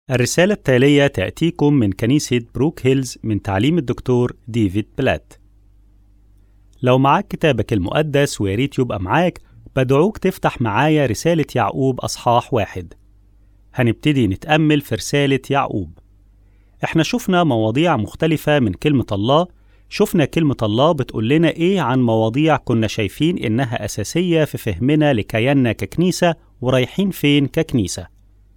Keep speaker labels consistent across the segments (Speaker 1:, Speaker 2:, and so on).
Speaker 1: الرسالة التالية تأتيكم من كنيسة بروك هيلز من تعليم الدكتور ديفيد بلات. لو معاك كتابك المقدس وياريت يبقى معاك بدعوك تفتح معايا رسالة يعقوب أصحاح واحد. هنبتدي نتأمل في رسالة يعقوب. احنا شفنا مواضيع مختلفة من كلمة الله، شفنا كلمة الله بتقول لنا إيه عن مواضيع كنا شايفين إنها أساسية في فهمنا لكياننا ككنيسة ورايحين فين ككنيسة.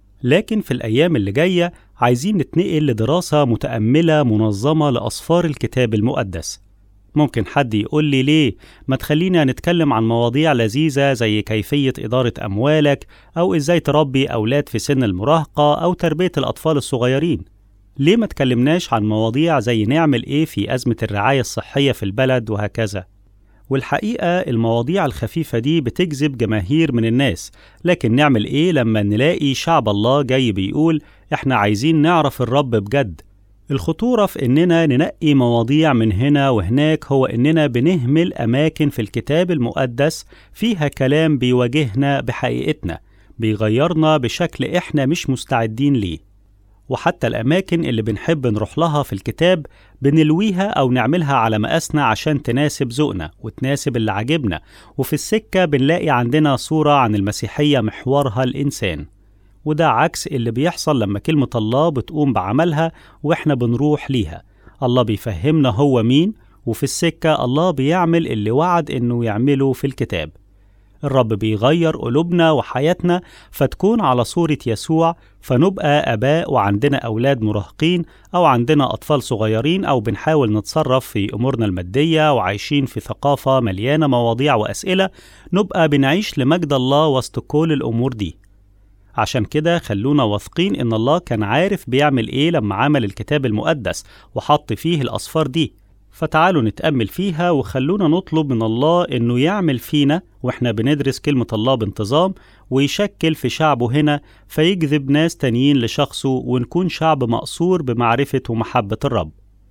Speaker 1: لكن في الأيام اللي جاية عايزين نتنقل لدراسة متأملة منظمة لأسفار الكتاب المقدس. ممكن حد يقول لي ليه ما تخلينا نتكلم عن مواضيع لذيذة زي كيفية إدارة أموالك أو إزاي تربي أولاد في سن المراهقة أو تربية الأطفال الصغيرين. ليه ما تكلمناش عن مواضيع زي نعمل إيه في أزمة الرعاية الصحية في البلد وهكذا؟ والحقيقة المواضيع الخفيفة دي بتجذب جماهير من الناس لكن نعمل إيه لما نلاقي شعب الله جاي بيقول إحنا عايزين نعرف الرب بجد الخطورة في إننا ننقي مواضيع من هنا وهناك هو إننا بنهمل أماكن في الكتاب المقدس فيها كلام بيواجهنا بحقيقتنا بيغيرنا بشكل إحنا مش مستعدين ليه وحتى الأماكن اللي بنحب نروح لها في الكتاب بنلويها أو نعملها على مقاسنا عشان تناسب ذوقنا وتناسب اللي عاجبنا وفي السكة بنلاقي عندنا صورة عن المسيحية محورها الإنسان وده عكس اللي بيحصل لما كلمة الله بتقوم بعملها وإحنا بنروح ليها الله بيفهمنا هو مين وفي السكة الله بيعمل اللي وعد إنه يعمله في الكتاب الرب بيغير قلوبنا وحياتنا فتكون على صورة يسوع فنبقى آباء وعندنا أولاد مراهقين أو عندنا أطفال صغيرين أو بنحاول نتصرف في أمورنا المادية وعايشين في ثقافة مليانة مواضيع وأسئلة نبقى بنعيش لمجد الله وسط كل الأمور دي عشان كده خلونا واثقين إن الله كان عارف بيعمل إيه لما عمل الكتاب المقدس وحط فيه الأصفار دي فتعالوا نتأمل فيها وخلونا نطلب من الله إنه يعمل فينا وإحنا بندرس كلمة الله بانتظام ويشكل في شعبه هنا فيجذب ناس تانيين لشخصه ونكون شعب مقصور بمعرفة ومحبة الرب.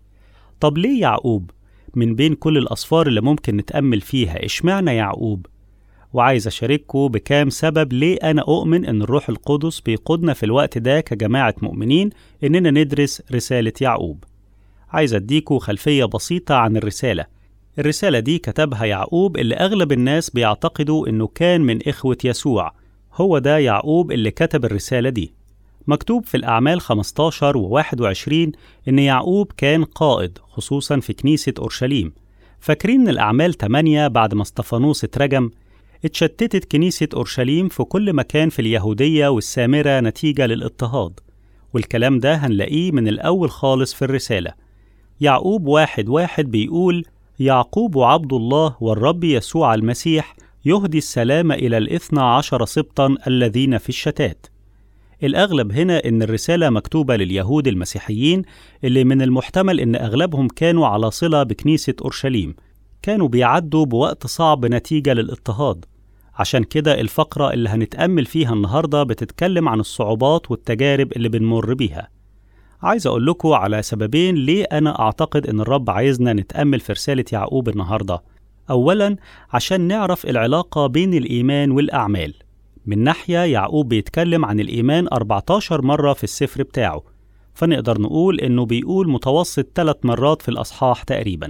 Speaker 1: طب ليه يعقوب؟ من بين كل الأصفار اللي ممكن نتأمل فيها إشمعنى يعقوب؟ وعايز أشارككم بكام سبب ليه أنا أؤمن إن الروح القدس بيقودنا في الوقت ده كجماعة مؤمنين إننا ندرس رسالة يعقوب. عايز أديكوا خلفية بسيطة عن الرسالة الرسالة دي كتبها يعقوب اللي أغلب الناس بيعتقدوا إنه كان من إخوة يسوع هو ده يعقوب اللي كتب الرسالة دي مكتوب في الأعمال 15 و 21 إن يعقوب كان قائد خصوصا في كنيسة أورشليم فاكرين إن الأعمال 8 بعد ما استفانوس اترجم اتشتتت كنيسة أورشليم في كل مكان في اليهودية والسامرة نتيجة للاضطهاد والكلام ده هنلاقيه من الأول خالص في الرسالة يعقوب واحد واحد بيقول يعقوب عبد الله والرب يسوع المسيح يهدي السلام إلى الاثنى عشر سبطا الذين في الشتات الأغلب هنا إن الرسالة مكتوبة لليهود المسيحيين اللي من المحتمل إن أغلبهم كانوا على صلة بكنيسة أورشليم كانوا بيعدوا بوقت صعب نتيجة للاضطهاد عشان كده الفقرة اللي هنتأمل فيها النهاردة بتتكلم عن الصعوبات والتجارب اللي بنمر بيها عايز أقول لكم على سببين ليه أنا أعتقد إن الرب عايزنا نتأمل في رسالة يعقوب النهاردة. أولاً عشان نعرف العلاقة بين الإيمان والأعمال. من ناحية يعقوب بيتكلم عن الإيمان 14 مرة في السفر بتاعه، فنقدر نقول إنه بيقول متوسط ثلاث مرات في الأصحاح تقريباً.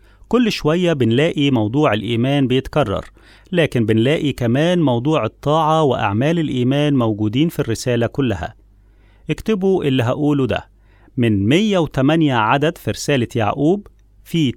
Speaker 1: كل شوية بنلاقي موضوع الإيمان بيتكرر، لكن بنلاقي كمان موضوع الطاعة وأعمال الإيمان موجودين في الرسالة كلها. اكتبوا اللي هقوله ده من 108 عدد في رسالة يعقوب في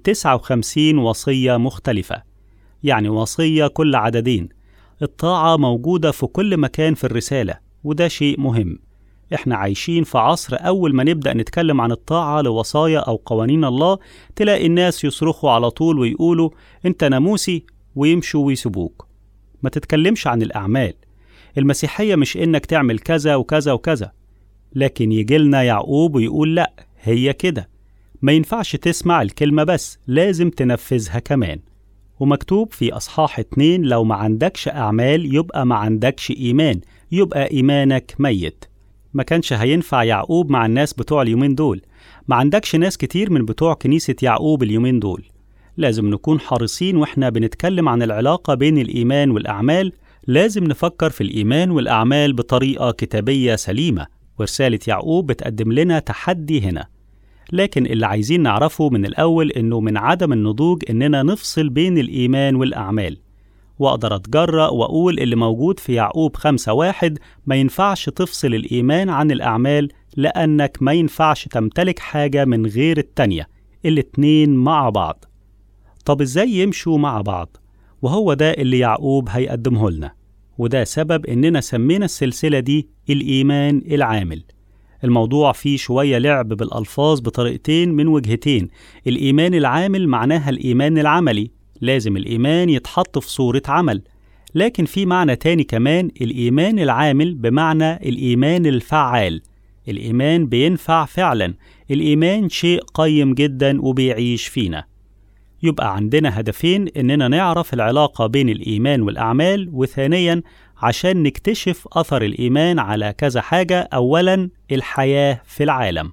Speaker 1: 59 وصية مختلفة يعني وصية كل عددين الطاعة موجودة في كل مكان في الرسالة وده شيء مهم احنا عايشين في عصر أول ما نبدأ نتكلم عن الطاعة لوصايا أو قوانين الله تلاقي الناس يصرخوا على طول ويقولوا أنت ناموسي ويمشوا ويسيبوك ما تتكلمش عن الأعمال المسيحية مش إنك تعمل كذا وكذا وكذا لكن يجيلنا يعقوب ويقول لأ هي كده ما ينفعش تسمع الكلمة بس لازم تنفذها كمان ومكتوب في أصحاح اتنين لو ما عندكش أعمال يبقى ما عندكش إيمان يبقى إيمانك ميت ما كانش هينفع يعقوب مع الناس بتوع اليومين دول ما عندكش ناس كتير من بتوع كنيسة يعقوب اليومين دول لازم نكون حريصين واحنا بنتكلم عن العلاقة بين الإيمان والأعمال لازم نفكر في الإيمان والأعمال بطريقة كتابية سليمة ورسالة يعقوب بتقدم لنا تحدي هنا لكن اللي عايزين نعرفه من الأول إنه من عدم النضوج إننا نفصل بين الإيمان والأعمال وأقدر أتجرأ وأقول اللي موجود في يعقوب خمسة واحد ما ينفعش تفصل الإيمان عن الأعمال لأنك ما ينفعش تمتلك حاجة من غير التانية الاتنين مع بعض طب إزاي يمشوا مع بعض؟ وهو ده اللي يعقوب هيقدمه لنا وده سبب إننا سمينا السلسلة دي الإيمان العامل الموضوع فيه شوية لعب بالألفاظ بطريقتين من وجهتين الإيمان العامل معناها الإيمان العملي لازم الإيمان يتحط في صورة عمل لكن في معنى تاني كمان الإيمان العامل بمعنى الإيمان الفعال الإيمان بينفع فعلا الإيمان شيء قيم جدا وبيعيش فينا يبقى عندنا هدفين إننا نعرف العلاقة بين الإيمان والأعمال وثانيا عشان نكتشف أثر الإيمان على كذا حاجة أولا الحياة في العالم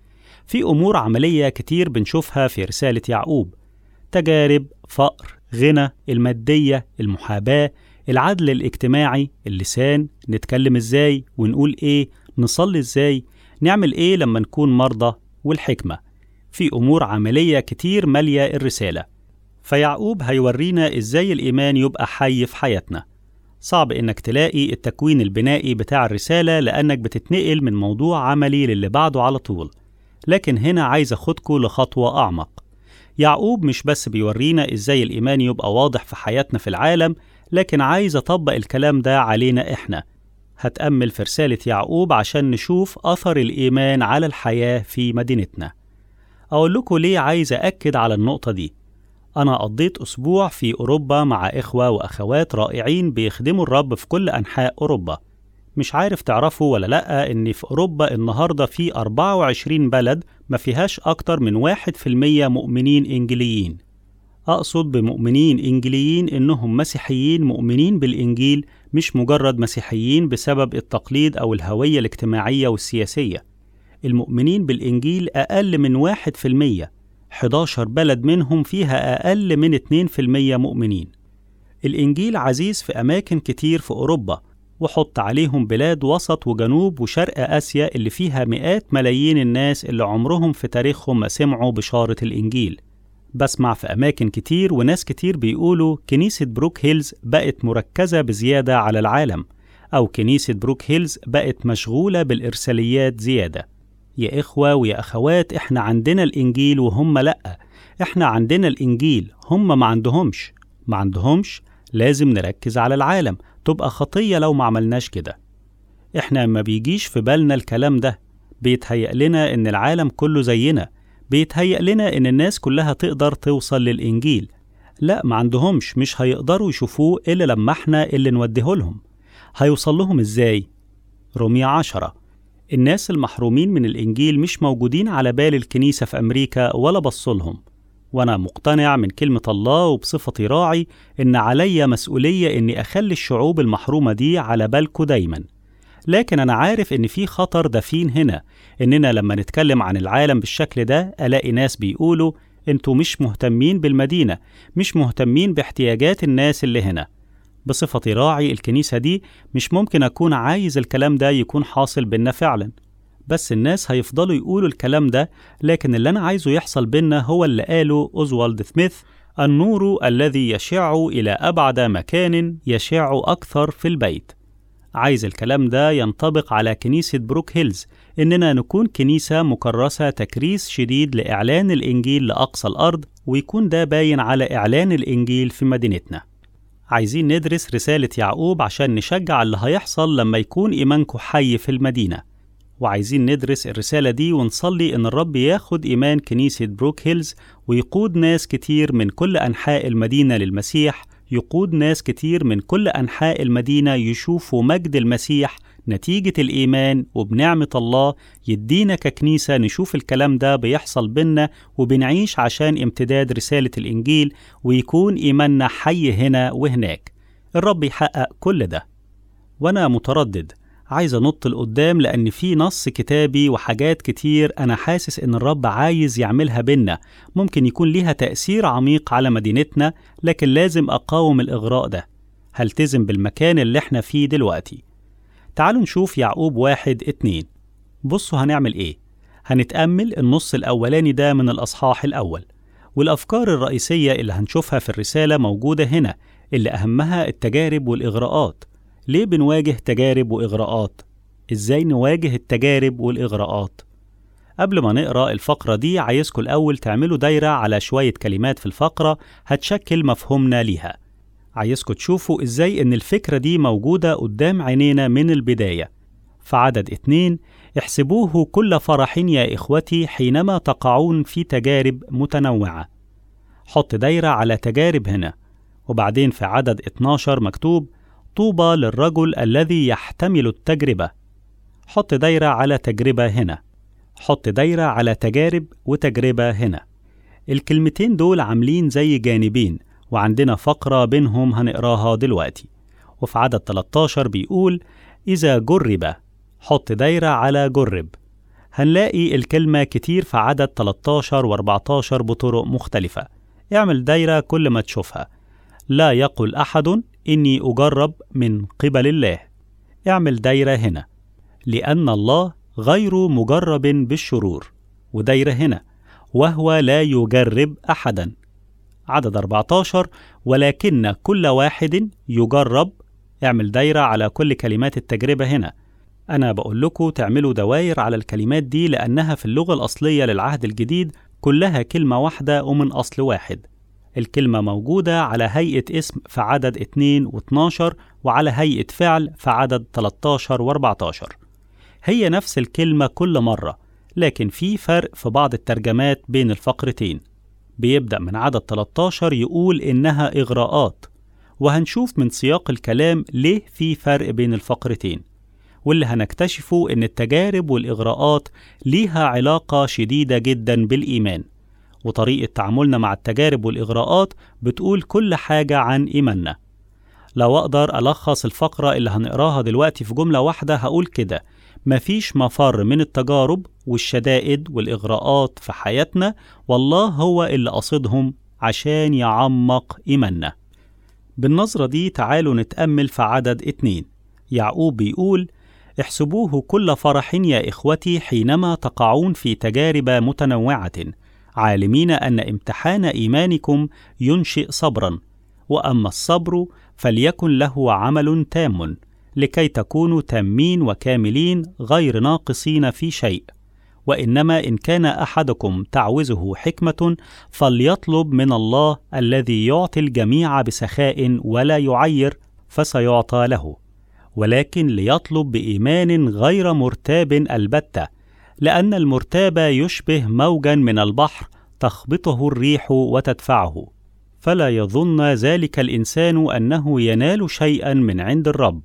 Speaker 1: في أمور عملية كتير بنشوفها في رسالة يعقوب تجارب فقر غنى المادية المحاباة العدل الاجتماعي اللسان نتكلم ازاي ونقول ايه نصلي ازاي نعمل ايه لما نكون مرضى والحكمة في أمور عملية كتير مالية الرسالة فيعقوب هيورينا ازاي الإيمان يبقى حي في حياتنا صعب إنك تلاقي التكوين البنائي بتاع الرسالة لأنك بتتنقل من موضوع عملي للي بعده على طول لكن هنا عايز أخدكوا لخطوة أعمق يعقوب مش بس بيورينا إزاي الإيمان يبقى واضح في حياتنا في العالم لكن عايز أطبق الكلام ده علينا إحنا هتأمل في رسالة يعقوب عشان نشوف أثر الإيمان على الحياة في مدينتنا أقول لكم ليه عايز أأكد على النقطة دي أنا قضيت أسبوع في أوروبا مع إخوة وأخوات رائعين بيخدموا الرب في كل أنحاء أوروبا مش عارف تعرفوا ولا لأ إن في أوروبا النهاردة في 24 بلد ما فيهاش أكتر من واحد في المية مؤمنين إنجيليين أقصد بمؤمنين إنجيليين إنهم مسيحيين مؤمنين بالإنجيل مش مجرد مسيحيين بسبب التقليد أو الهوية الاجتماعية والسياسية المؤمنين بالإنجيل أقل من واحد في المية 11 بلد منهم فيها أقل من 2% مؤمنين الإنجيل عزيز في أماكن كتير في أوروبا وحط عليهم بلاد وسط وجنوب وشرق آسيا اللي فيها مئات ملايين الناس اللي عمرهم في تاريخهم ما سمعوا بشارة الإنجيل بسمع في أماكن كتير وناس كتير بيقولوا كنيسة بروك هيلز بقت مركزة بزيادة على العالم أو كنيسة بروك هيلز بقت مشغولة بالإرساليات زيادة يا إخوة ويا أخوات إحنا عندنا الإنجيل وهم لأ إحنا عندنا الإنجيل هم ما عندهمش ما عندهمش لازم نركز على العالم تبقى خطية لو ما عملناش كده إحنا ما بيجيش في بالنا الكلام ده بيتهيأ لنا إن العالم كله زينا بيتهيأ لنا إن الناس كلها تقدر توصل للإنجيل لا ما عندهمش مش هيقدروا يشوفوه إلا لما إحنا اللي نوديه لهم هيوصل لهم إزاي؟ رومية عشرة الناس المحرومين من الإنجيل مش موجودين على بال الكنيسة في أمريكا ولا بصلهم وأنا مقتنع من كلمة الله وبصفتي راعي إن عليا مسؤولية إني أخلي الشعوب المحرومة دي على بالكو دايما لكن أنا عارف إن في خطر دفين هنا إننا لما نتكلم عن العالم بالشكل ده ألاقي ناس بيقولوا أنتوا مش مهتمين بالمدينة مش مهتمين باحتياجات الناس اللي هنا بصفتي راعي الكنيسة دي مش ممكن أكون عايز الكلام ده يكون حاصل بينا فعلا بس الناس هيفضلوا يقولوا الكلام ده لكن اللي أنا عايزه يحصل بينا هو اللي قاله أوزوالد سميث النور الذي يشع إلى أبعد مكان يشع أكثر في البيت عايز الكلام ده ينطبق على كنيسة بروك هيلز إننا نكون كنيسة مكرسة تكريس شديد لإعلان الإنجيل لأقصى الأرض ويكون ده باين على إعلان الإنجيل في مدينتنا عايزين ندرس رسالة يعقوب عشان نشجع اللي هيحصل لما يكون إيمانكو حي في المدينة وعايزين ندرس الرسالة دي ونصلي إن الرب ياخد إيمان كنيسة بروك هيلز ويقود ناس كتير من كل أنحاء المدينة للمسيح يقود ناس كتير من كل أنحاء المدينة يشوفوا مجد المسيح نتيجة الإيمان وبنعمة الله يدينا ككنيسة نشوف الكلام ده بيحصل بينا وبنعيش عشان امتداد رسالة الإنجيل ويكون إيماننا حي هنا وهناك الرب يحقق كل ده وأنا متردد عايز أنط لقدام لأن في نص كتابي وحاجات كتير أنا حاسس إن الرب عايز يعملها بينا ممكن يكون ليها تأثير عميق على مدينتنا لكن لازم أقاوم الإغراء ده هلتزم بالمكان اللي احنا فيه دلوقتي تعالوا نشوف يعقوب واحد اتنين بصوا هنعمل إيه هنتأمل النص الأولاني ده من الأصحاح الأول والأفكار الرئيسية اللي هنشوفها في الرسالة موجودة هنا اللي أهمها التجارب والإغراءات ليه بنواجه تجارب وإغراءات؟ إزاي نواجه التجارب والإغراءات؟ قبل ما نقرأ الفقرة دي عايزكم الأول تعملوا دايرة على شوية كلمات في الفقرة هتشكل مفهومنا ليها عايزكم تشوفوا إزاي إن الفكرة دي موجودة قدام عينينا من البداية في عدد اتنين احسبوه كل فرح يا إخوتي حينما تقعون في تجارب متنوعة حط دايرة على تجارب هنا وبعدين في عدد 12 مكتوب طوبى للرجل الذي يحتمل التجربة حط دايرة على تجربة هنا حط دايرة على تجارب وتجربة هنا الكلمتين دول عاملين زي جانبين وعندنا فقرة بينهم هنقراها دلوقتي وفي عدد 13 بيقول إذا جرب حط دايرة على جرب هنلاقي الكلمة كتير في عدد 13 و14 بطرق مختلفة اعمل دايرة كل ما تشوفها لا يقل أحد إني أجرب من قبل الله اعمل دايرة هنا لأن الله غير مجرب بالشرور ودايرة هنا وهو لا يجرب أحدا عدد 14 ولكن كل واحد يجرب اعمل دايرة على كل كلمات التجربة هنا أنا بقول لكم تعملوا دواير على الكلمات دي لأنها في اللغة الأصلية للعهد الجديد كلها كلمة واحدة ومن أصل واحد الكلمة موجودة على هيئة اسم في عدد 2 و12 وعلى هيئة فعل في عدد 13 و14 هي نفس الكلمة كل مرة لكن في فرق في بعض الترجمات بين الفقرتين بيبدأ من عدد 13 يقول إنها إغراءات وهنشوف من سياق الكلام ليه في فرق بين الفقرتين واللي هنكتشفه إن التجارب والإغراءات ليها علاقة شديدة جدا بالإيمان وطريقة تعاملنا مع التجارب والإغراءات بتقول كل حاجة عن إيماننا لو أقدر ألخص الفقرة اللي هنقراها دلوقتي في جملة واحدة هقول كده مفيش مفر من التجارب والشدائد والإغراءات في حياتنا والله هو اللي قصدهم عشان يعمق إيماننا بالنظرة دي تعالوا نتأمل في عدد اتنين يعقوب بيقول احسبوه كل فرح يا إخوتي حينما تقعون في تجارب متنوعة عالمين أن امتحان إيمانكم ينشئ صبرا وأما الصبر فليكن له عمل تام لكي تكونوا تامين وكاملين غير ناقصين في شيء وانما ان كان احدكم تعوزه حكمه فليطلب من الله الذي يعطي الجميع بسخاء ولا يعير فسيعطى له ولكن ليطلب بايمان غير مرتاب البته لان المرتاب يشبه موجا من البحر تخبطه الريح وتدفعه فلا يظن ذلك الانسان انه ينال شيئا من عند الرب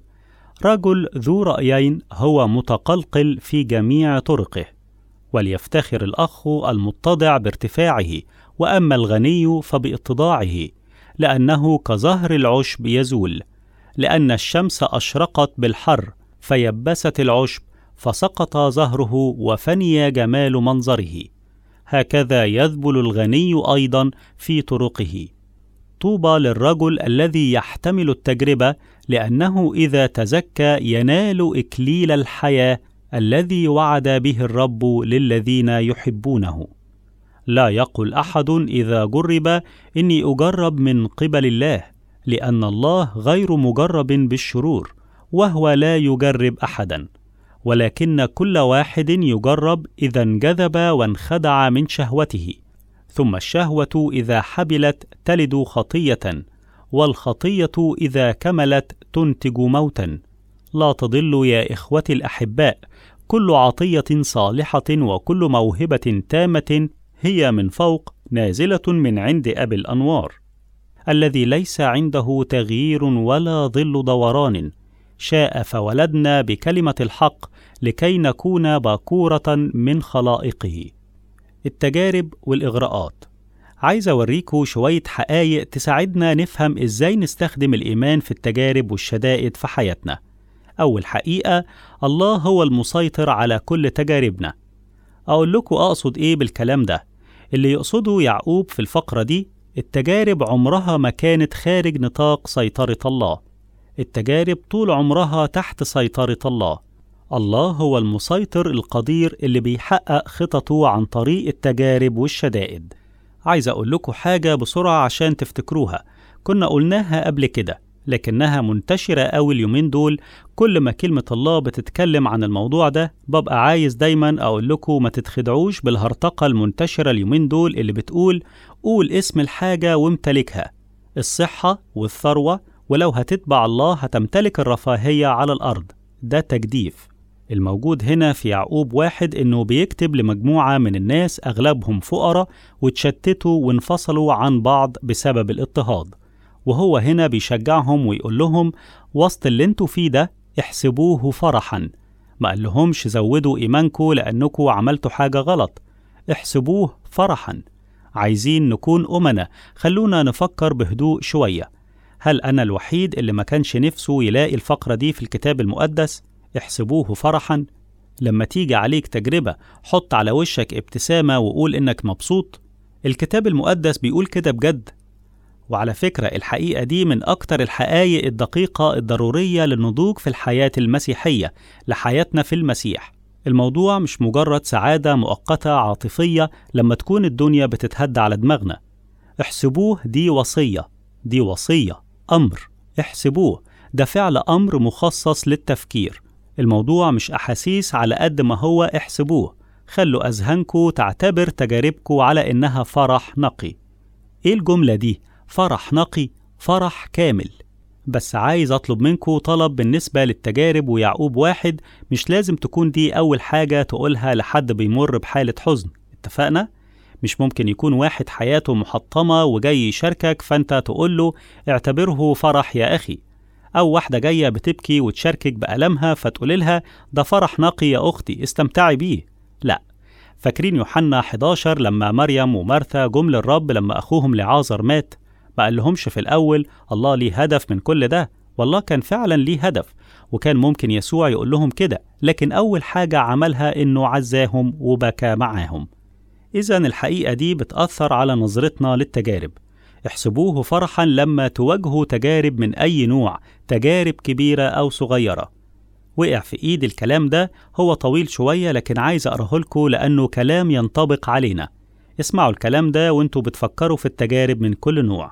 Speaker 1: رجل ذو رايين هو متقلقل في جميع طرقه وليفتخر الاخ المتضع بارتفاعه واما الغني فباتضاعه لانه كظهر العشب يزول لان الشمس اشرقت بالحر فيبست العشب فسقط ظهره وفني جمال منظره هكذا يذبل الغني ايضا في طرقه طوبى للرجل الذي يحتمل التجربه لانه اذا تزكى ينال اكليل الحياه الذي وعد به الرب للذين يحبونه لا يقل احد اذا جرب اني اجرب من قبل الله لان الله غير مجرب بالشرور وهو لا يجرب احدا ولكن كل واحد يجرب اذا انجذب وانخدع من شهوته ثم الشهوه اذا حبلت تلد خطيه والخطيه اذا كملت تنتج موتا لا تضلوا يا اخوتي الاحباء كل عطيه صالحه وكل موهبه تامه هي من فوق نازله من عند ابي الانوار الذي ليس عنده تغيير ولا ظل دوران شاء فولدنا بكلمه الحق لكي نكون باكوره من خلائقه التجارب والاغراءات عايز اوريكم شويه حقائق تساعدنا نفهم ازاي نستخدم الايمان في التجارب والشدائد في حياتنا اول حقيقه الله هو المسيطر على كل تجاربنا اقول لكم اقصد ايه بالكلام ده اللي يقصده يعقوب في الفقره دي التجارب عمرها ما كانت خارج نطاق سيطره الله التجارب طول عمرها تحت سيطره الله الله هو المسيطر القدير اللي بيحقق خططه عن طريق التجارب والشدائد عايز أقول لكم حاجة بسرعة عشان تفتكروها كنا قلناها قبل كده لكنها منتشرة أوي اليومين دول كل ما كلمة الله بتتكلم عن الموضوع ده ببقى عايز دايما أقول لكم ما تتخدعوش بالهرطقة المنتشرة اليومين دول اللي بتقول قول اسم الحاجة وامتلكها الصحة والثروة ولو هتتبع الله هتمتلك الرفاهية على الأرض ده تجديف الموجود هنا في يعقوب واحد إنه بيكتب لمجموعة من الناس أغلبهم فقراء واتشتتوا وانفصلوا عن بعض بسبب الاضطهاد وهو هنا بيشجعهم ويقول لهم وسط اللي انتوا فيه ده احسبوه فرحا ما قال لهمش زودوا إيمانكم لأنكم عملتوا حاجة غلط احسبوه فرحا عايزين نكون أمنا خلونا نفكر بهدوء شوية هل أنا الوحيد اللي ما كانش نفسه يلاقي الفقرة دي في الكتاب المقدس؟ احسبوه فرحا لما تيجي عليك تجربة حط على وشك ابتسامة وقول إنك مبسوط الكتاب المقدس بيقول كده بجد وعلى فكرة الحقيقة دي من أكتر الحقائق الدقيقة الضرورية للنضوج في الحياة المسيحية لحياتنا في المسيح الموضوع مش مجرد سعادة مؤقتة عاطفية لما تكون الدنيا بتتهد على دماغنا احسبوه دي وصية دي وصية أمر احسبوه ده فعل أمر مخصص للتفكير الموضوع مش أحاسيس على قد ما هو احسبوه خلوا أذهانكم تعتبر تجاربكم على إنها فرح نقي إيه الجملة دي؟ فرح نقي فرح كامل بس عايز أطلب منكم طلب بالنسبة للتجارب ويعقوب واحد مش لازم تكون دي أول حاجة تقولها لحد بيمر بحالة حزن اتفقنا؟ مش ممكن يكون واحد حياته محطمة وجاي يشاركك فأنت تقول له اعتبره فرح يا أخي أو واحدة جاية بتبكي وتشاركك بألمها فتقول لها ده فرح نقي يا أختي استمتعي بيه لا فاكرين يوحنا 11 لما مريم ومارثا جم للرب لما أخوهم لعازر مات ما قال لهمش في الأول الله ليه هدف من كل ده والله كان فعلا ليه هدف وكان ممكن يسوع يقول لهم كده لكن أول حاجة عملها إنه عزاهم وبكى معاهم إذا الحقيقة دي بتأثر على نظرتنا للتجارب احسبوه فرحا لما تواجهوا تجارب من أي نوع تجارب كبيرة أو صغيرة وقع في إيد الكلام ده هو طويل شوية لكن عايز أقراه لكم لأنه كلام ينطبق علينا اسمعوا الكلام ده وانتوا بتفكروا في التجارب من كل نوع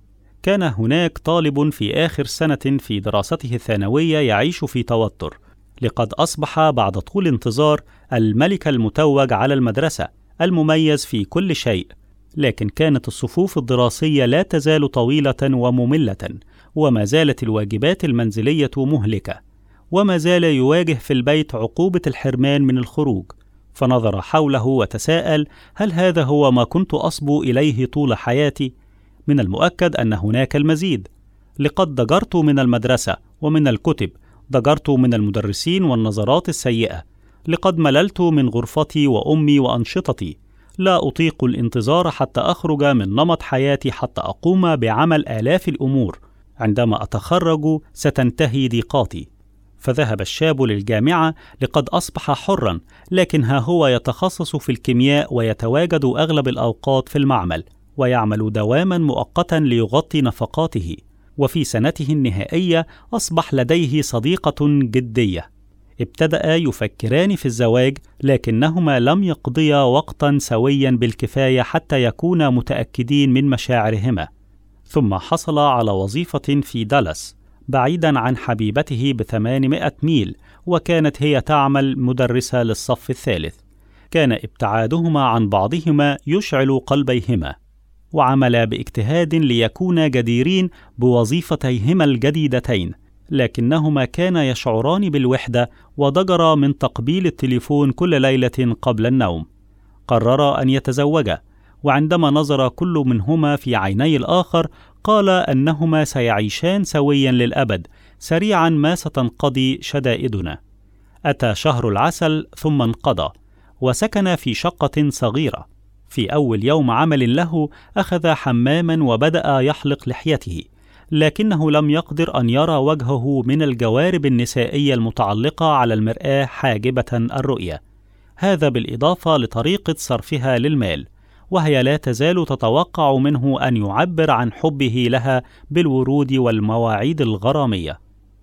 Speaker 1: كان هناك طالب في آخر سنة في دراسته الثانوية يعيش في توتر لقد أصبح بعد طول انتظار الملك المتوج على المدرسة المميز في كل شيء لكن كانت الصفوف الدراسية لا تزال طويلة ومملة وما زالت الواجبات المنزلية مهلكة وما زال يواجه في البيت عقوبة الحرمان من الخروج فنظر حوله وتساءل هل هذا هو ما كنت أصبو إليه طول حياتي؟ من المؤكد أن هناك المزيد لقد ضجرت من المدرسة ومن الكتب ضجرت من المدرسين والنظرات السيئة لقد مللت من غرفتي وأمي وأنشطتي لا أطيق الانتظار حتى أخرج من نمط حياتي حتى أقوم بعمل آلاف الأمور عندما أتخرج ستنتهي ضيقاتي فذهب الشاب للجامعة لقد أصبح حرا لكن ها هو يتخصص في الكيمياء ويتواجد أغلب الأوقات في المعمل ويعمل دواما مؤقتا ليغطي نفقاته وفي سنته النهائية أصبح لديه صديقة جدية ابتدأ يفكران في الزواج لكنهما لم يقضيا وقتا سويا بالكفاية حتى يكونا متأكدين من مشاعرهما ثم حصل على وظيفة في دالاس بعيدا عن حبيبته بثمانمائة ميل وكانت هي تعمل مدرسة للصف الثالث كان ابتعادهما عن بعضهما يشعل قلبيهما وعملا باجتهاد ليكونا جديرين بوظيفتيهما الجديدتين لكنهما كانا يشعران بالوحده وضجرا من تقبيل التليفون كل ليله قبل النوم قررا ان يتزوجا وعندما نظر كل منهما في عيني الاخر قال انهما سيعيشان سويا للابد سريعا ما ستنقضي شدائدنا اتى شهر العسل ثم انقضى وسكن في شقه صغيره في اول يوم عمل له اخذ حماما وبدا يحلق لحيته لكنه لم يقدر ان يرى وجهه من الجوارب النسائيه المتعلقه على المراه حاجبه الرؤيه هذا بالاضافه لطريقه صرفها للمال وهي لا تزال تتوقع منه ان يعبر عن حبه لها بالورود والمواعيد الغراميه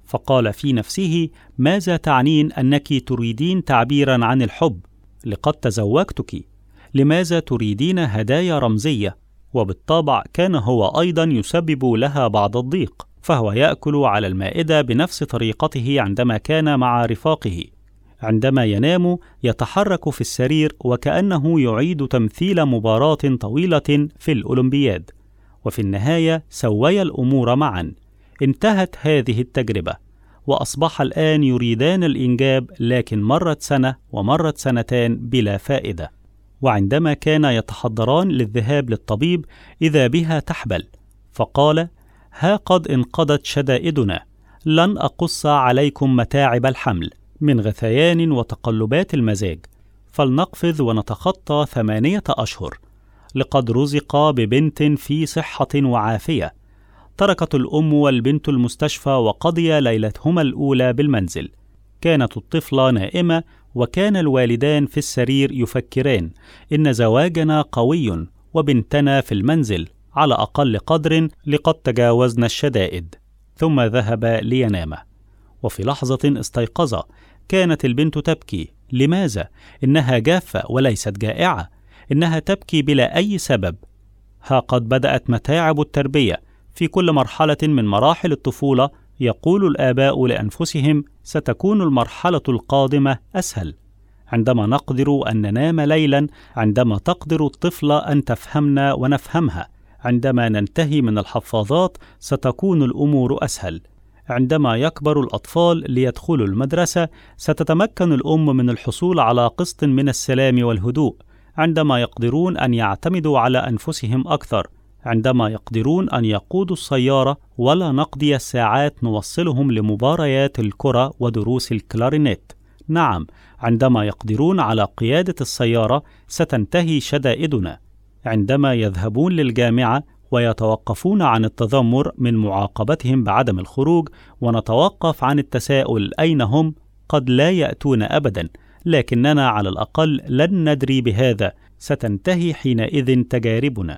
Speaker 1: فقال في نفسه ماذا تعنين انك تريدين تعبيرا عن الحب لقد تزوجتك لماذا تريدين هدايا رمزيه وبالطبع كان هو ايضا يسبب لها بعض الضيق فهو ياكل على المائده بنفس طريقته عندما كان مع رفاقه عندما ينام يتحرك في السرير وكانه يعيد تمثيل مباراه طويله في الاولمبياد وفي النهايه سويا الامور معا انتهت هذه التجربه واصبح الان يريدان الانجاب لكن مرت سنه ومرت سنتان بلا فائده وعندما كان يتحضران للذهاب للطبيب اذا بها تحبل فقال ها قد انقضت شدائدنا لن اقص عليكم متاعب الحمل من غثيان وتقلبات المزاج فلنقفز ونتخطى ثمانيه اشهر لقد رزق ببنت في صحه وعافيه تركت الام والبنت المستشفى وقضيا ليلتهما الاولى بالمنزل كانت الطفله نائمه وكان الوالدان في السرير يفكران ان زواجنا قوي وبنتنا في المنزل على اقل قدر لقد تجاوزنا الشدائد ثم ذهب لينام وفي لحظه استيقظ كانت البنت تبكي لماذا انها جافه وليست جائعه انها تبكي بلا اي سبب ها قد بدات متاعب التربيه في كل مرحله من مراحل الطفوله يقول الاباء لانفسهم ستكون المرحله القادمه اسهل عندما نقدر ان ننام ليلا عندما تقدر الطفله ان تفهمنا ونفهمها عندما ننتهي من الحفاظات ستكون الامور اسهل عندما يكبر الاطفال ليدخلوا المدرسه ستتمكن الام من الحصول على قسط من السلام والهدوء عندما يقدرون ان يعتمدوا على انفسهم اكثر عندما يقدرون ان يقودوا السياره ولا نقضي الساعات نوصلهم لمباريات الكره ودروس الكلارينيت نعم عندما يقدرون على قياده السياره ستنتهي شدائدنا عندما يذهبون للجامعه ويتوقفون عن التذمر من معاقبتهم بعدم الخروج ونتوقف عن التساؤل اين هم قد لا ياتون ابدا لكننا على الاقل لن ندري بهذا ستنتهي حينئذ تجاربنا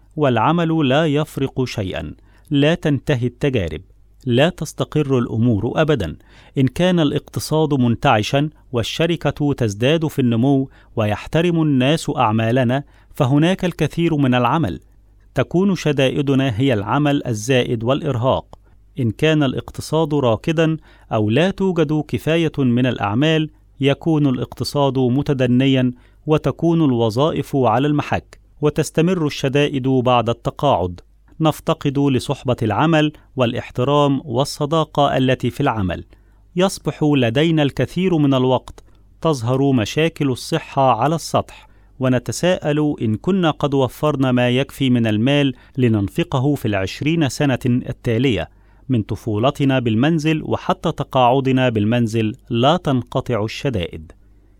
Speaker 1: والعمل لا يفرق شيئا لا تنتهي التجارب لا تستقر الامور ابدا ان كان الاقتصاد منتعشا والشركه تزداد في النمو ويحترم الناس اعمالنا فهناك الكثير من العمل تكون شدائدنا هي العمل الزائد والارهاق ان كان الاقتصاد راكدا او لا توجد كفايه من الاعمال يكون الاقتصاد متدنيا وتكون الوظائف على المحك وتستمر الشدائد بعد التقاعد نفتقد لصحبه العمل والاحترام والصداقه التي في العمل يصبح لدينا الكثير من الوقت تظهر مشاكل الصحه على السطح ونتساءل إن كنا قد وفرنا ما يكفي من المال لننفقه في العشرين سنة التالية من طفولتنا بالمنزل وحتى تقاعدنا بالمنزل لا تنقطع الشدائد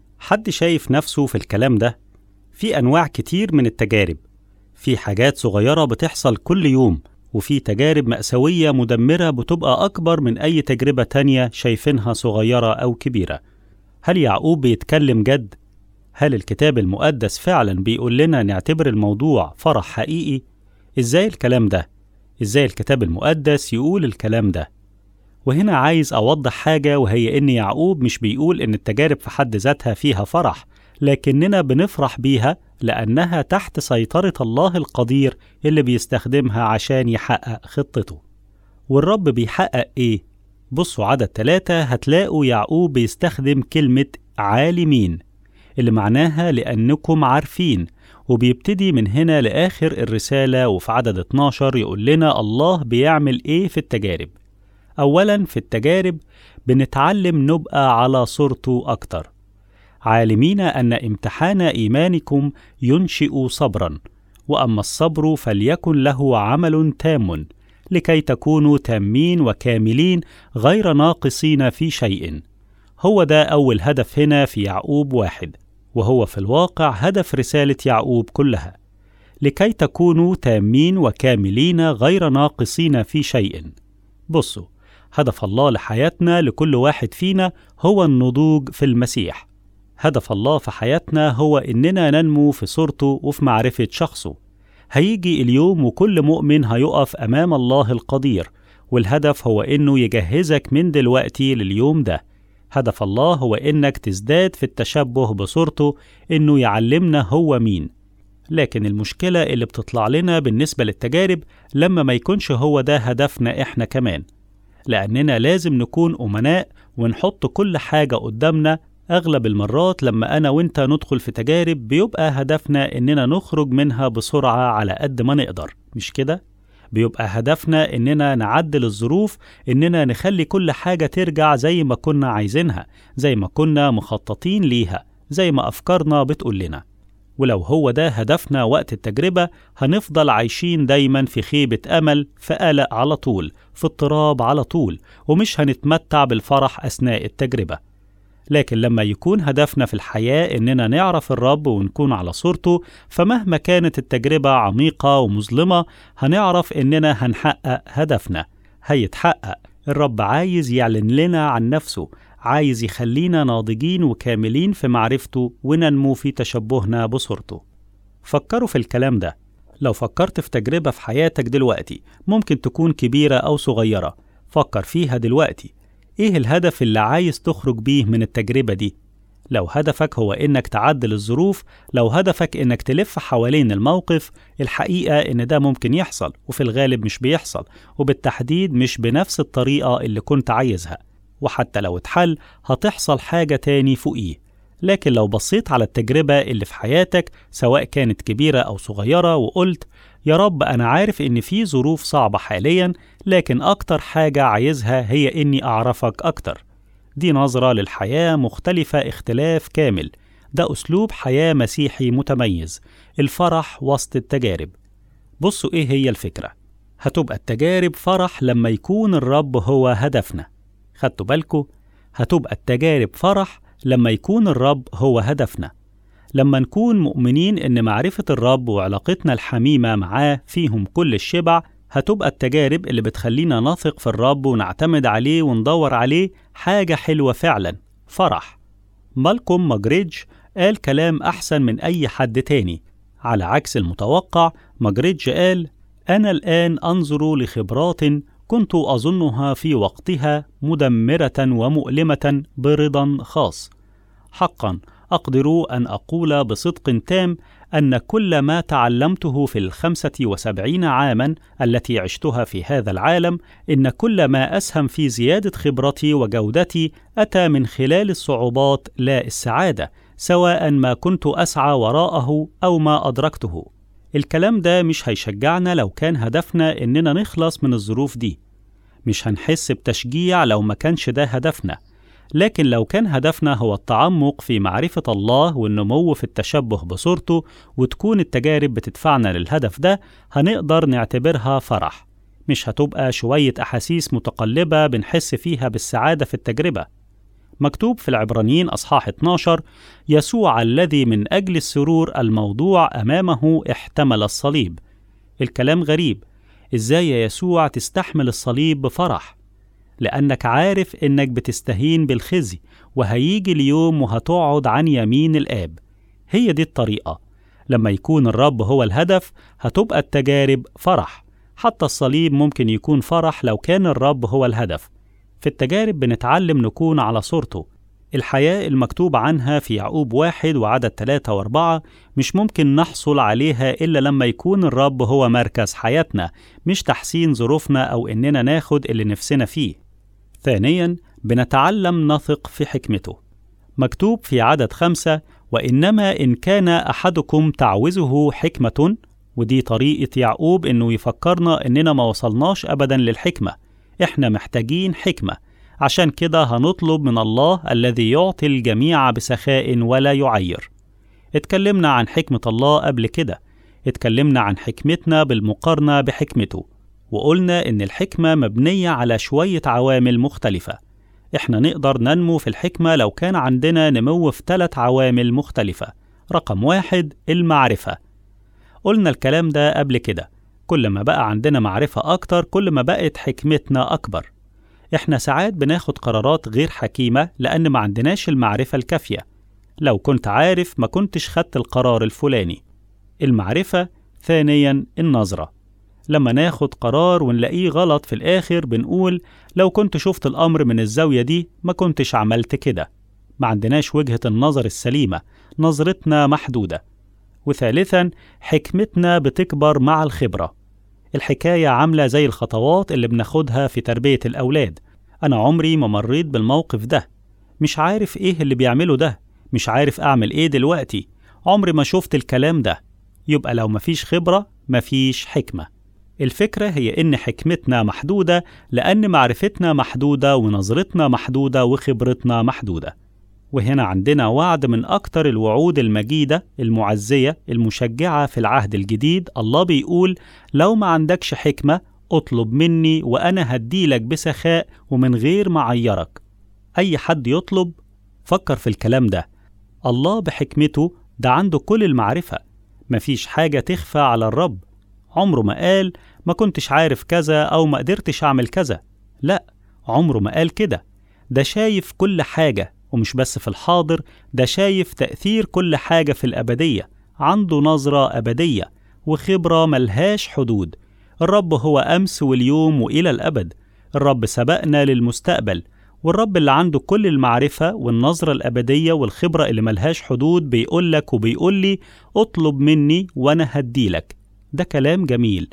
Speaker 1: حد شايف نفسه في الكلام ده في أنواع كتير من التجارب في حاجات صغيرة بتحصل كل يوم وفي تجارب مأساوية مدمرة بتبقى أكبر من أي تجربة تانية شايفينها صغيرة أو كبيرة هل يعقوب بيتكلم جد؟ هل الكتاب المقدس فعلا بيقول لنا نعتبر الموضوع فرح حقيقي؟ ازاي الكلام ده؟ ازاي الكتاب المقدس يقول الكلام ده؟ وهنا عايز أوضح حاجة وهي إن يعقوب مش بيقول إن التجارب في حد ذاتها فيها فرح، لكننا بنفرح بيها لأنها تحت سيطرة الله القدير اللي بيستخدمها عشان يحقق خطته. والرب بيحقق إيه؟ بصوا عدد ثلاثة هتلاقوا يعقوب بيستخدم كلمة عالمين اللي معناها لأنكم عارفين وبيبتدي من هنا لآخر الرسالة وفي عدد 12 يقول لنا الله بيعمل إيه في التجارب أولا في التجارب بنتعلم نبقى على صورته أكتر عالمين أن امتحان إيمانكم ينشئ صبرا وأما الصبر فليكن له عمل تام لكي تكونوا تامين وكاملين غير ناقصين في شيء هو ده أول هدف هنا في يعقوب واحد وهو في الواقع هدف رسالة يعقوب كلها لكي تكونوا تامين وكاملين غير ناقصين في شيء بصوا هدف الله لحياتنا لكل واحد فينا هو النضوج في المسيح هدف الله في حياتنا هو إننا ننمو في صورته وفي معرفة شخصه هيجي اليوم وكل مؤمن هيقف أمام الله القدير والهدف هو إنه يجهزك من دلوقتي لليوم ده هدف الله هو إنك تزداد في التشبه بصورته إنه يعلمنا هو مين لكن المشكلة اللي بتطلع لنا بالنسبة للتجارب لما ما يكونش هو ده هدفنا إحنا كمان لأننا لازم نكون أمناء ونحط كل حاجة قدامنا أغلب المرات لما أنا وإنت ندخل في تجارب بيبقى هدفنا إننا نخرج منها بسرعة على قد ما نقدر مش كده؟ بيبقى هدفنا إننا نعدل الظروف إننا نخلي كل حاجة ترجع زي ما كنا عايزينها زي ما كنا مخططين ليها زي ما أفكارنا بتقول لنا ولو هو ده هدفنا وقت التجربة هنفضل عايشين دايما في خيبة أمل في قلق على طول في اضطراب على طول ومش هنتمتع بالفرح أثناء التجربة لكن لما يكون هدفنا في الحياة إننا نعرف الرب ونكون على صورته فمهما كانت التجربة عميقة ومظلمة هنعرف إننا هنحقق هدفنا هيتحقق الرب عايز يعلن لنا عن نفسه عايز يخلينا ناضجين وكاملين في معرفته وننمو في تشبهنا بصورته فكروا في الكلام ده لو فكرت في تجربة في حياتك دلوقتي ممكن تكون كبيرة أو صغيرة فكر فيها دلوقتي إيه الهدف اللي عايز تخرج بيه من التجربة دي؟ لو هدفك هو إنك تعدل الظروف، لو هدفك إنك تلف حوالين الموقف، الحقيقة إن ده ممكن يحصل وفي الغالب مش بيحصل، وبالتحديد مش بنفس الطريقة اللي كنت عايزها، وحتى لو اتحل هتحصل حاجة تاني فوقيه. لكن لو بصيت على التجربة اللي في حياتك سواء كانت كبيرة أو صغيرة وقلت يا رب أنا عارف إن في ظروف صعبة حاليا لكن أكتر حاجة عايزها هي إني أعرفك أكتر دي نظرة للحياة مختلفة اختلاف كامل ده أسلوب حياة مسيحي متميز الفرح وسط التجارب بصوا إيه هي الفكرة هتبقى التجارب فرح لما يكون الرب هو هدفنا خدتوا بالكوا هتبقى التجارب فرح لما يكون الرب هو هدفنا لما نكون مؤمنين إن معرفة الرب وعلاقتنا الحميمة معاه فيهم كل الشبع هتبقى التجارب اللي بتخلينا نثق في الرب ونعتمد عليه وندور عليه حاجة حلوة فعلا فرح مالكوم ماجريدج قال كلام أحسن من أي حد تاني على عكس المتوقع ماجريدج قال أنا الآن أنظر لخبرات كنت أظنها في وقتها مدمرة ومؤلمة برضا خاص حقا أقدر أن أقول بصدق تام أن كل ما تعلمته في الخمسة وسبعين عاما التي عشتها في هذا العالم إن كل ما أسهم في زيادة خبرتي وجودتي أتى من خلال الصعوبات لا السعادة سواء ما كنت أسعى وراءه أو ما أدركته الكلام ده مش هيشجعنا لو كان هدفنا إننا نخلص من الظروف دي مش هنحس بتشجيع لو ما كانش ده هدفنا لكن لو كان هدفنا هو التعمق في معرفة الله والنمو في التشبه بصورته وتكون التجارب بتدفعنا للهدف ده هنقدر نعتبرها فرح مش هتبقى شوية أحاسيس متقلبة بنحس فيها بالسعادة في التجربة مكتوب في العبرانيين أصحاح 12 يسوع الذي من أجل السرور الموضوع أمامه احتمل الصليب الكلام غريب إزاي يا يسوع تستحمل الصليب بفرح لأنك عارف إنك بتستهين بالخزي وهيجي اليوم وهتقعد عن يمين الآب هي دي الطريقة لما يكون الرب هو الهدف هتبقى التجارب فرح حتى الصليب ممكن يكون فرح لو كان الرب هو الهدف في التجارب بنتعلم نكون على صورته الحياة المكتوب عنها في يعقوب واحد وعدد ثلاثة وأربعة مش ممكن نحصل عليها إلا لما يكون الرب هو مركز حياتنا مش تحسين ظروفنا أو إننا ناخد اللي نفسنا فيه ثانيا بنتعلم نثق في حكمته مكتوب في عدد خمسة وإنما إن كان أحدكم تعوزه حكمة ودي طريقة يعقوب إنه يفكرنا إننا ما وصلناش أبدا للحكمة إحنا محتاجين حكمة عشان كده هنطلب من الله الذي يعطي الجميع بسخاء ولا يعير اتكلمنا عن حكمة الله قبل كده اتكلمنا عن حكمتنا بالمقارنة بحكمته وقلنا إن الحكمة مبنية على شوية عوامل مختلفة إحنا نقدر ننمو في الحكمة لو كان عندنا نمو في ثلاث عوامل مختلفة رقم واحد المعرفة قلنا الكلام ده قبل كده كل ما بقى عندنا معرفة أكتر كل ما بقت حكمتنا أكبر إحنا ساعات بناخد قرارات غير حكيمة لأن ما عندناش المعرفة الكافية لو كنت عارف ما كنتش خدت القرار الفلاني المعرفة ثانيا النظرة لما ناخد قرار ونلاقيه غلط في الآخر بنقول لو كنت شفت الأمر من الزاوية دي ما كنتش عملت كده ما عندناش وجهة النظر السليمة نظرتنا محدودة وثالثا حكمتنا بتكبر مع الخبرة الحكاية عاملة زي الخطوات اللي بناخدها في تربية الأولاد أنا عمري ما مريت بالموقف ده مش عارف إيه اللي بيعمله ده مش عارف أعمل إيه دلوقتي عمري ما شفت الكلام ده يبقى لو مفيش خبرة مفيش حكمة الفكرة هي إن حكمتنا محدودة لأن معرفتنا محدودة ونظرتنا محدودة وخبرتنا محدودة وهنا عندنا وعد من أكتر الوعود المجيدة المعزية المشجعة في العهد الجديد الله بيقول لو ما عندكش حكمة اطلب مني وأنا هديلك بسخاء ومن غير ما أعيرك أي حد يطلب فكر في الكلام ده الله بحكمته ده عنده كل المعرفة مفيش حاجة تخفى على الرب عمره ما قال ما كنتش عارف كذا أو ما قدرتش أعمل كذا لا عمره ما قال كده ده شايف كل حاجة ومش بس في الحاضر ده شايف تأثير كل حاجة في الأبدية عنده نظرة أبدية وخبرة ملهاش حدود الرب هو أمس واليوم وإلى الأبد الرب سبقنا للمستقبل والرب اللي عنده كل المعرفة والنظرة الأبدية والخبرة اللي ملهاش حدود بيقولك وبيقول لي اطلب مني وأنا هديلك ده كلام جميل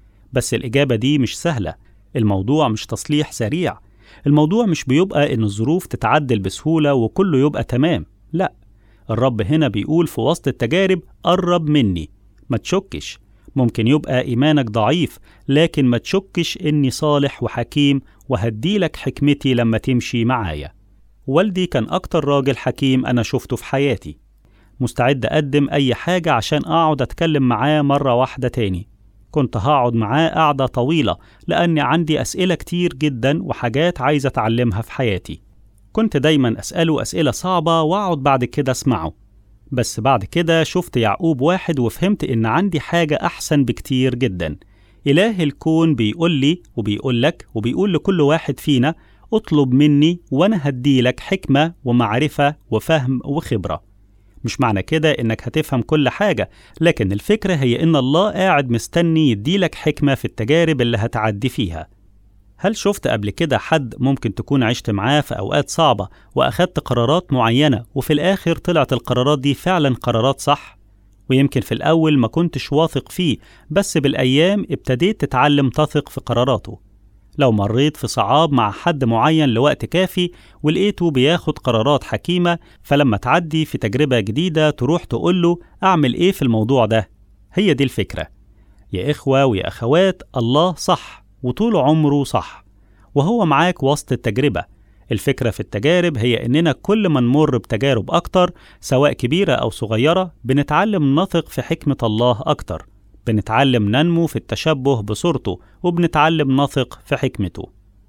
Speaker 1: بس الإجابة دي مش سهلة الموضوع مش تصليح سريع الموضوع مش بيبقى إن الظروف تتعدل بسهولة وكله يبقى تمام لا الرب هنا بيقول في وسط التجارب قرب مني ما تشكش ممكن يبقى إيمانك ضعيف لكن ما تشكش إني صالح وحكيم وهديلك حكمتي لما تمشي معايا والدي كان أكتر راجل حكيم أنا شفته في حياتي مستعد أقدم أي حاجة عشان أقعد أتكلم معاه مرة واحدة تاني كنت هقعد معاه قعدة طويلة لأني عندي أسئلة كتير جدا وحاجات عايز أتعلمها في حياتي كنت دايما أسأله أسئلة صعبة وأقعد بعد كده أسمعه بس بعد كده شفت يعقوب واحد وفهمت إن عندي حاجة أحسن بكتير جدا إله الكون بيقول لي وبيقول لك وبيقول لكل واحد فينا اطلب مني وأنا هديلك حكمة ومعرفة وفهم وخبرة مش معنى كده إنك هتفهم كل حاجة لكن الفكرة هي إن الله قاعد مستني يديلك حكمة في التجارب اللي هتعدي فيها هل شفت قبل كده حد ممكن تكون عشت معاه في أوقات صعبة وأخدت قرارات معينة وفي الآخر طلعت القرارات دي فعلا قرارات صح؟ ويمكن في الأول ما كنتش واثق فيه بس بالأيام ابتديت تتعلم تثق في قراراته لو مريت في صعاب مع حد معين لوقت كافي ولقيته بياخد قرارات حكيمة فلما تعدي في تجربة جديدة تروح تقوله أعمل إيه في الموضوع ده هي دي الفكرة يا إخوة ويا أخوات الله صح وطول عمره صح وهو معاك وسط التجربة الفكرة في التجارب هي إننا كل ما نمر بتجارب أكتر سواء كبيرة أو صغيرة بنتعلم نثق في حكمة الله أكتر بنتعلم ننمو في التشبه بصورته وبنتعلم نثق في حكمته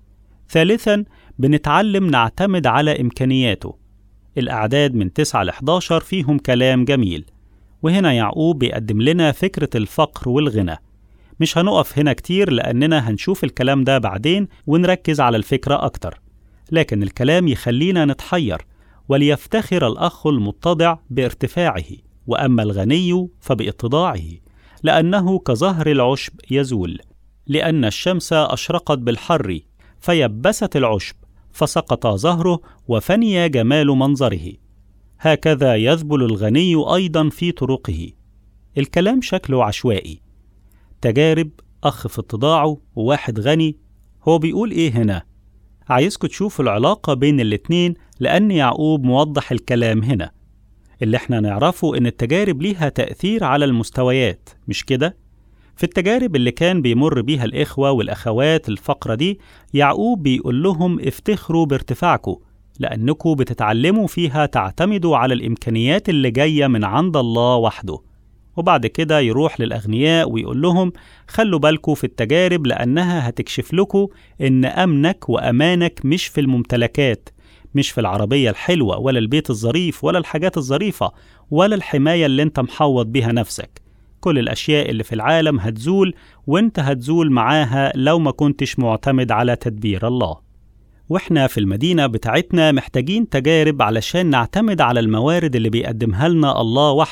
Speaker 1: ثالثا بنتعلم نعتمد على إمكانياته الأعداد من 9 ل 11 فيهم كلام جميل وهنا يعقوب بيقدم لنا فكرة الفقر والغنى مش هنقف هنا كتير لأننا هنشوف الكلام ده بعدين ونركز على الفكرة أكتر لكن الكلام يخلينا نتحير وليفتخر الأخ المتضع بارتفاعه وأما الغني فباتضاعه لأنه كظهر العشب يزول لأن الشمس أشرقت بالحر فيبست العشب فسقط ظهره وفني جمال منظره هكذا يذبل الغني أيضا في طرقه الكلام شكله عشوائي تجارب أخ في اتضاعه وواحد غني هو بيقول إيه هنا؟ عايزكم تشوفوا العلاقة بين الاتنين لأن يعقوب موضح الكلام هنا اللي احنا نعرفه إن التجارب ليها تأثير على المستويات مش كده؟ في التجارب اللي كان بيمر بيها الإخوة والأخوات الفقرة دي يعقوب بيقول لهم افتخروا بارتفاعكم لأنكم بتتعلموا فيها تعتمدوا على الإمكانيات اللي جاية من عند الله وحده وبعد كده يروح للأغنياء ويقول لهم خلوا بالكم في التجارب لأنها هتكشف لكم إن أمنك وأمانك مش في الممتلكات مش في العربية الحلوة ولا البيت الظريف ولا الحاجات الظريفة ولا الحماية اللي انت محوط بيها نفسك كل الأشياء اللي في العالم هتزول وانت هتزول معاها لو ما كنتش معتمد على تدبير الله واحنا في المدينة بتاعتنا محتاجين تجارب علشان نعتمد على الموارد اللي بيقدمها لنا الله وحده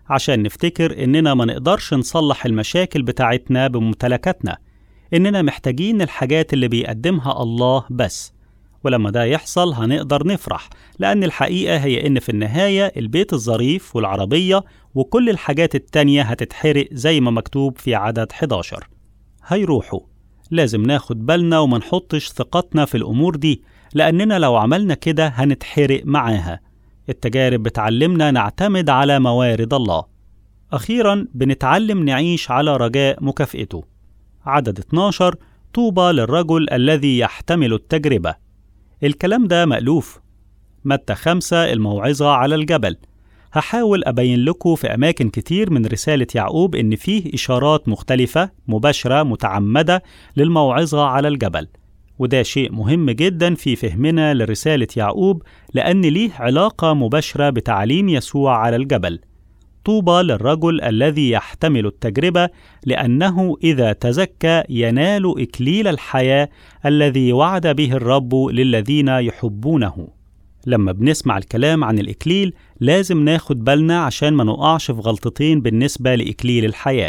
Speaker 1: عشان نفتكر إننا ما نقدرش نصلح المشاكل بتاعتنا بممتلكاتنا إننا محتاجين الحاجات اللي بيقدمها الله بس ولما ده يحصل هنقدر نفرح لأن الحقيقة هي إن في النهاية البيت الظريف والعربية وكل الحاجات التانية هتتحرق زي ما مكتوب في عدد 11 هيروحوا لازم ناخد بالنا وما نحطش ثقتنا في الأمور دي لأننا لو عملنا كده هنتحرق معاها التجارب بتعلمنا نعتمد على موارد الله أخيرا بنتعلم نعيش على رجاء مكافئته عدد 12 طوبى للرجل الذي يحتمل التجربة الكلام ده مألوف متى خمسة الموعظة على الجبل هحاول أبين لكم في أماكن كتير من رسالة يعقوب إن فيه إشارات مختلفة مباشرة متعمدة للموعظة على الجبل وده شيء مهم جدا في فهمنا لرسالة يعقوب لأن ليه علاقة مباشرة بتعليم يسوع على الجبل طوبى للرجل الذي يحتمل التجربة لأنه إذا تزكى ينال إكليل الحياة الذي وعد به الرب للذين يحبونه لما بنسمع الكلام عن الإكليل لازم ناخد بالنا عشان ما نقعش في غلطتين بالنسبة لإكليل الحياة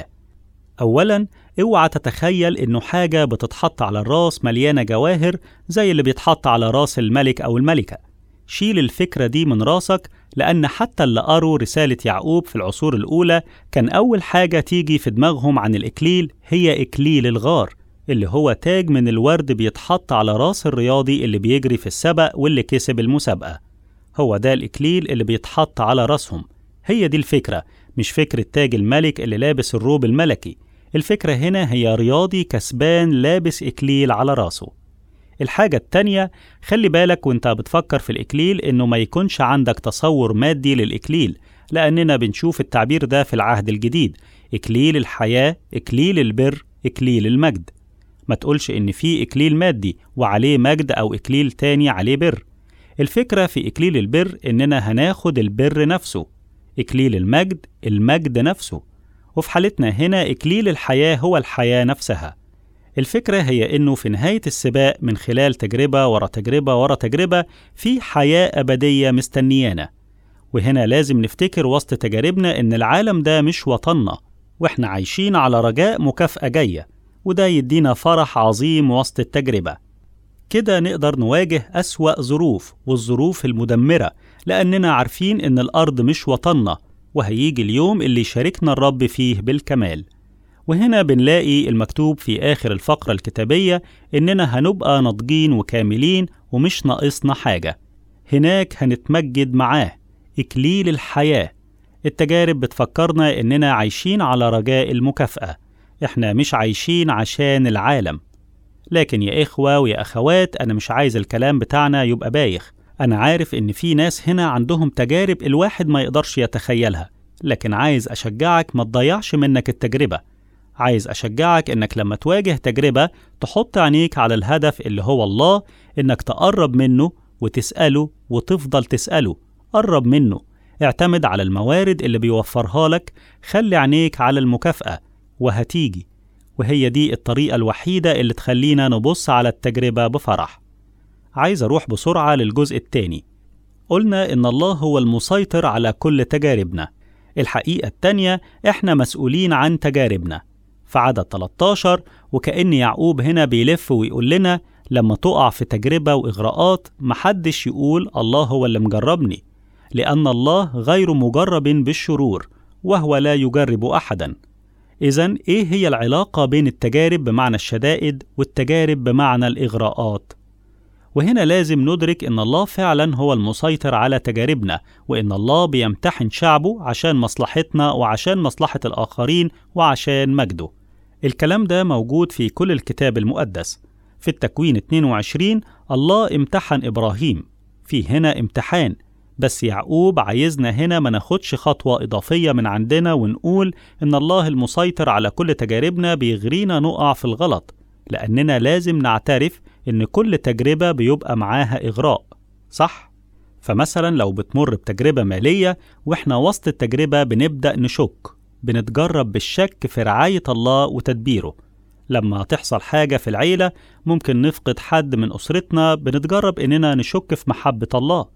Speaker 1: أولا اوعى تتخيل إنه حاجة بتتحط على الراس مليانة جواهر زي اللي بيتحط على راس الملك أو الملكة شيل الفكرة دي من راسك لأن حتى اللي قروا رسالة يعقوب في العصور الأولى كان أول حاجة تيجي في دماغهم عن الإكليل هي إكليل الغار اللي هو تاج من الورد بيتحط على راس الرياضي اللي بيجري في السبق واللي كسب المسابقة هو ده الإكليل اللي بيتحط على راسهم هي دي الفكرة مش فكرة تاج الملك اللي لابس الروب الملكي الفكرة هنا هي رياضي كسبان لابس إكليل على راسه الحاجة التانية خلي بالك وانت بتفكر في الإكليل إنه ما يكونش عندك تصور مادي للإكليل لأننا بنشوف التعبير ده في العهد الجديد إكليل الحياة إكليل البر إكليل المجد ما تقولش إن في إكليل مادي وعليه مجد أو إكليل تاني عليه بر الفكرة في إكليل البر إننا هناخد البر نفسه إكليل المجد المجد نفسه وفي حالتنا هنا إكليل الحياة هو الحياة نفسها الفكرة هي إنه في نهاية السباق من خلال تجربة ورا تجربة ورا تجربة في حياة أبدية مستنيانا وهنا لازم نفتكر وسط تجاربنا إن العالم ده مش وطننا وإحنا عايشين على رجاء مكافأة جاية وده يدينا فرح عظيم وسط التجربة كده نقدر نواجه أسوأ ظروف والظروف المدمرة لأننا عارفين إن الأرض مش وطننا وهيجي اليوم اللي يشاركنا الرب فيه بالكمال وهنا بنلاقي المكتوب في آخر الفقرة الكتابية إننا هنبقى ناضجين وكاملين ومش ناقصنا حاجة هناك هنتمجد معاه إكليل الحياة التجارب بتفكرنا إننا عايشين على رجاء المكافأة إحنا مش عايشين عشان العالم لكن يا إخوة ويا أخوات أنا مش عايز الكلام بتاعنا يبقى بايخ أنا عارف إن في ناس هنا عندهم تجارب الواحد ما يقدرش يتخيلها لكن عايز أشجعك ما تضيعش منك التجربة عايز أشجعك إنك لما تواجه تجربة تحط عينيك على الهدف اللي هو الله إنك تقرب منه وتسأله وتفضل تسأله قرب منه اعتمد على الموارد اللي بيوفرها لك خلي عينيك على المكافأة وهتيجي وهي دي الطريقة الوحيدة اللي تخلينا نبص على التجربة بفرح عايز أروح بسرعة للجزء التاني قلنا إن الله هو المسيطر على كل تجاربنا الحقيقة التانية إحنا مسؤولين عن تجاربنا في عدد 13 وكأن يعقوب هنا بيلف ويقول لنا لما تقع في تجربة وإغراءات محدش يقول الله هو اللي مجربني لأن الله غير مجرب بالشرور وهو لا يجرب أحدا إذا إيه هي العلاقة بين التجارب بمعنى الشدائد والتجارب بمعنى الإغراءات؟ وهنا لازم ندرك إن الله فعلا هو المسيطر على تجاربنا وإن الله بيمتحن شعبه عشان مصلحتنا وعشان مصلحة الآخرين وعشان مجده الكلام ده موجود في كل الكتاب المقدس في التكوين 22 الله امتحن إبراهيم في هنا امتحان بس يعقوب عايزنا هنا ما ناخدش خطوة إضافية من عندنا ونقول إن الله المسيطر على كل تجاربنا بيغرينا نقع في الغلط لأننا لازم نعترف إن كل تجربة بيبقى معاها إغراء صح؟ فمثلا لو بتمر بتجربة مالية وإحنا وسط التجربة بنبدأ نشك بنتجرب بالشك في رعاية الله وتدبيره لما تحصل حاجة في العيلة ممكن نفقد حد من أسرتنا بنتجرب إننا نشك في محبة الله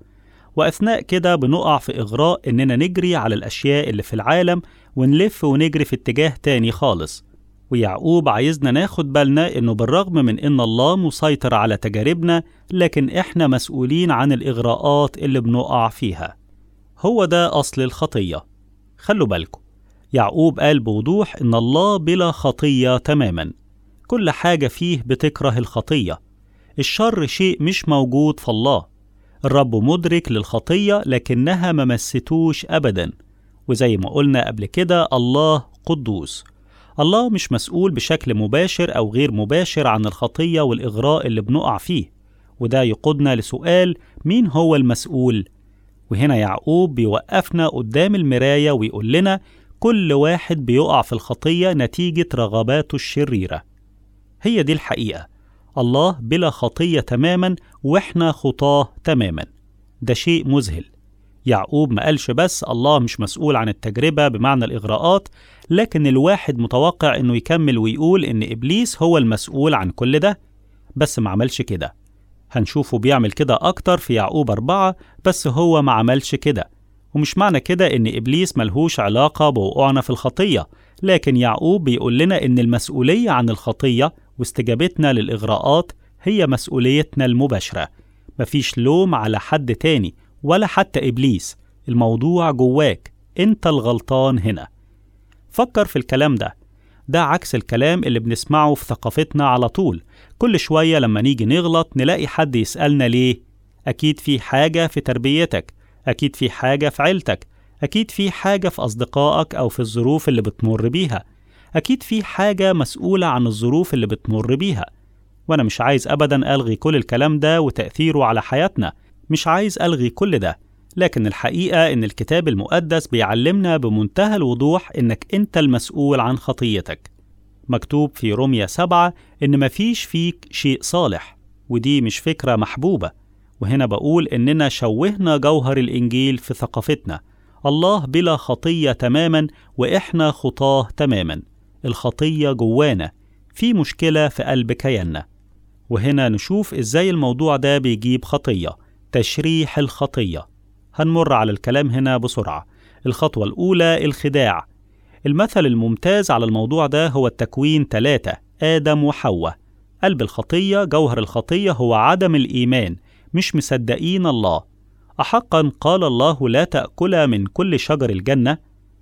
Speaker 1: وأثناء كده بنقع في إغراء إننا نجري على الأشياء اللي في العالم ونلف ونجري في اتجاه تاني خالص ويعقوب عايزنا ناخد بالنا إنه بالرغم من إن الله مسيطر على تجاربنا لكن إحنا مسؤولين عن الإغراءات اللي بنقع فيها هو ده أصل الخطية خلوا بالكم يعقوب قال بوضوح إن الله بلا خطية تماما كل حاجة فيه بتكره الخطية الشر شيء مش موجود في الله الرب مدرك للخطية لكنها ما مستوش أبدا وزي ما قلنا قبل كده الله قدوس الله مش مسؤول بشكل مباشر أو غير مباشر عن الخطية والإغراء اللي بنقع فيه وده يقودنا لسؤال مين هو المسؤول؟ وهنا يعقوب بيوقفنا قدام المراية ويقول لنا كل واحد بيقع في الخطية نتيجة رغباته الشريرة هي دي الحقيقة الله بلا خطية تماما وإحنا خطاه تماما ده شيء مذهل يعقوب ما قالش بس الله مش مسؤول عن التجربة بمعنى الإغراءات لكن الواحد متوقع إنه يكمل ويقول إن إبليس هو المسؤول عن كل ده بس ما عملش كده هنشوفه بيعمل كده أكتر في يعقوب أربعة بس هو ما عملش كده ومش معنى كده إن إبليس ملهوش علاقة بوقوعنا في الخطية لكن يعقوب بيقول لنا إن المسؤولية عن الخطية واستجابتنا للإغراءات هي مسؤوليتنا المباشرة مفيش لوم على حد تاني ولا حتى إبليس الموضوع جواك أنت الغلطان هنا فكر في الكلام ده ده عكس الكلام اللي بنسمعه في ثقافتنا على طول كل شوية لما نيجي نغلط نلاقي حد يسألنا ليه أكيد في حاجة في تربيتك أكيد في حاجة في عيلتك أكيد في حاجة في أصدقائك أو في الظروف اللي بتمر بيها أكيد في حاجة مسؤولة عن الظروف اللي بتمر بيها وأنا مش عايز أبدا ألغي كل الكلام ده وتأثيره على حياتنا مش عايز ألغي كل ده لكن الحقيقة إن الكتاب المقدس بيعلمنا بمنتهى الوضوح إنك أنت المسؤول عن خطيتك مكتوب في روميا سبعة إن مفيش فيك شيء صالح ودي مش فكرة محبوبة وهنا بقول إننا شوهنا جوهر الإنجيل في ثقافتنا الله بلا خطية تماما وإحنا خطاه تماما الخطية جوانا في مشكلة في قلب كياننا وهنا نشوف إزاي الموضوع ده بيجيب خطية تشريح الخطية هنمر على الكلام هنا بسرعة الخطوة الأولى الخداع المثل الممتاز على الموضوع ده هو التكوين ثلاثة آدم وحواء قلب الخطية جوهر الخطية هو عدم الإيمان مش مصدقين الله أحقا قال الله لا تأكلا من كل شجر الجنة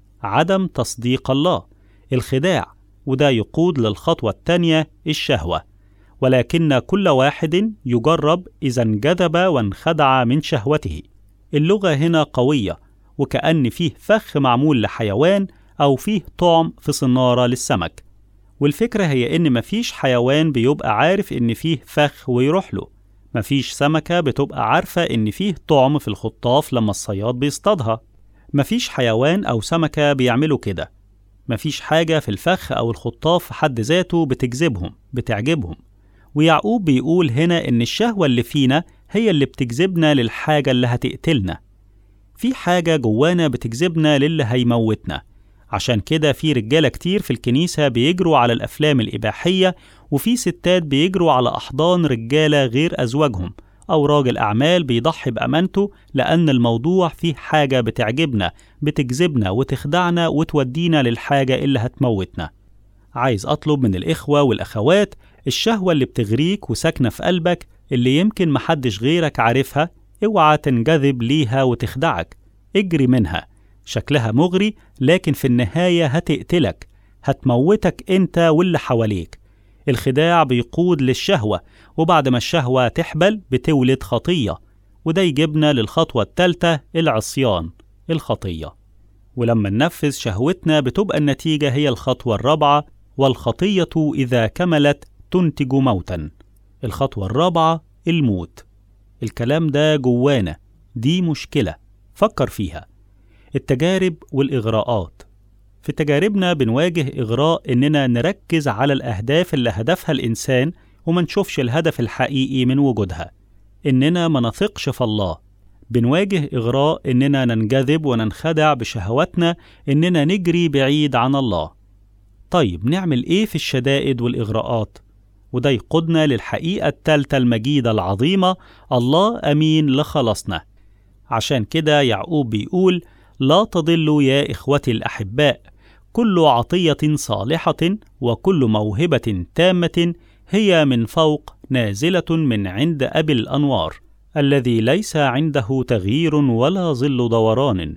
Speaker 1: عدم تصديق الله الخداع وده يقود للخطوة الثانية الشهوة ولكن كل واحد يجرب إذا انجذب وانخدع من شهوته اللغة هنا قوية وكأن فيه فخ معمول لحيوان أو فيه طعم في صنارة للسمك والفكرة هي إن مفيش حيوان بيبقى عارف إن فيه فخ ويروح له مفيش سمكة بتبقى عارفة إن فيه طعم في الخطاف لما الصياد بيصطادها مفيش حيوان أو سمكة بيعملوا كده مفيش حاجة في الفخ أو الخطاف في حد ذاته بتجذبهم بتعجبهم ويعقوب بيقول هنا إن الشهوة اللي فينا هي اللي بتجذبنا للحاجة اللي هتقتلنا في حاجة جوانا بتجذبنا للي هيموتنا عشان كده في رجالة كتير في الكنيسة بيجروا على الأفلام الإباحية وفي ستات بيجروا على أحضان رجالة غير أزواجهم أو راجل أعمال بيضحي بأمانته لأن الموضوع فيه حاجة بتعجبنا بتجذبنا وتخدعنا وتودينا للحاجة اللي هتموتنا عايز أطلب من الإخوة والأخوات الشهوة اللي بتغريك وساكنة في قلبك اللي يمكن محدش غيرك عارفها اوعى تنجذب ليها وتخدعك اجري منها شكلها مغري لكن في النهاية هتقتلك هتموتك انت واللي حواليك الخداع بيقود للشهوة وبعد ما الشهوة تحبل بتولد خطية وده يجيبنا للخطوة الثالثة العصيان الخطية ولما ننفذ شهوتنا بتبقى النتيجة هي الخطوة الرابعة والخطية إذا كملت تنتج موتا الخطوة الرابعة الموت الكلام ده جوانا دي مشكلة فكر فيها التجارب والإغراءات في تجاربنا بنواجه إغراء إننا نركز على الأهداف اللي هدفها الإنسان وما نشوفش الهدف الحقيقي من وجودها إننا ما نثقش في الله بنواجه إغراء إننا ننجذب وننخدع بشهواتنا إننا نجري بعيد عن الله طيب نعمل إيه في الشدائد والإغراءات؟ وده يقودنا للحقيقة التالتة المجيدة العظيمة الله أمين لخلصنا عشان كده يعقوب بيقول لا تضلوا يا إخوتي الأحباء كل عطية صالحة وكل موهبة تامة هي من فوق نازلة من عند أبي الأنوار الذي ليس عنده تغيير ولا ظل دوران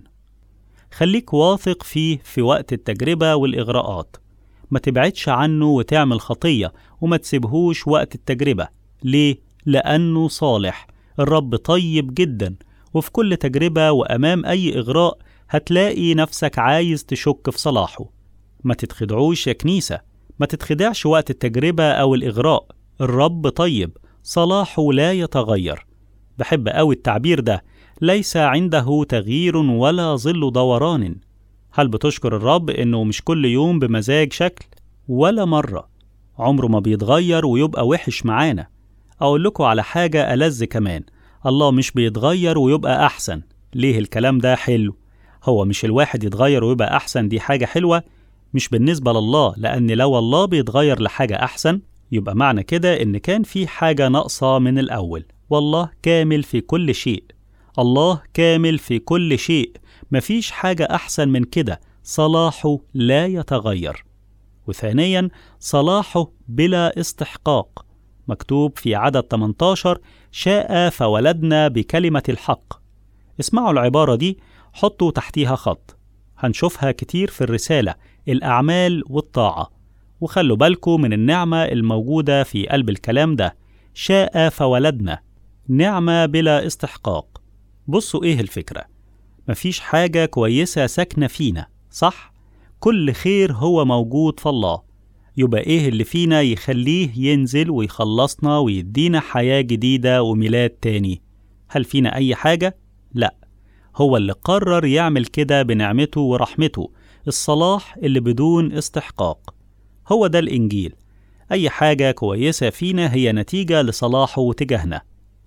Speaker 1: خليك واثق فيه في وقت التجربة والإغراءات ما تبعدش عنه وتعمل خطية وما تسيبهوش وقت التجربة ليه؟ لأنه صالح الرب طيب جدا وفي كل تجربة وأمام أي إغراء هتلاقي نفسك عايز تشك في صلاحه ما تتخدعوش يا كنيسة ما تتخدعش وقت التجربة أو الإغراء الرب طيب صلاحه لا يتغير بحب أوي التعبير ده ليس عنده تغيير ولا ظل دوران هل بتشكر الرب إنه مش كل يوم بمزاج شكل ولا مرة عمره ما بيتغير ويبقى وحش معانا أقول لكم على حاجة ألذ كمان الله مش بيتغير ويبقى أحسن ليه الكلام ده حلو هو مش الواحد يتغير ويبقى أحسن دي حاجة حلوة مش بالنسبة لله لأن لو الله بيتغير لحاجة أحسن يبقى معنى كده إن كان في حاجة ناقصة من الأول والله كامل في كل شيء الله كامل في كل شيء مفيش حاجة أحسن من كده صلاحه لا يتغير وثانيا صلاحه بلا استحقاق مكتوب في عدد 18 شاء فولدنا بكلمة الحق اسمعوا العبارة دي حطوا تحتيها خط هنشوفها كتير في الرسالة الأعمال والطاعة وخلوا بالكم من النعمة الموجودة في قلب الكلام ده شاء فولدنا نعمة بلا استحقاق بصوا إيه الفكرة مفيش حاجة كويسة ساكنة فينا صح؟ كل خير هو موجود في الله يبقى إيه اللي فينا يخليه ينزل ويخلصنا ويدينا حياة جديدة وميلاد تاني هل فينا أي حاجة؟ لأ هو اللي قرر يعمل كده بنعمته ورحمته الصلاح اللي بدون استحقاق هو ده الإنجيل أي حاجة كويسة فينا هي نتيجة لصلاحه تجاهنا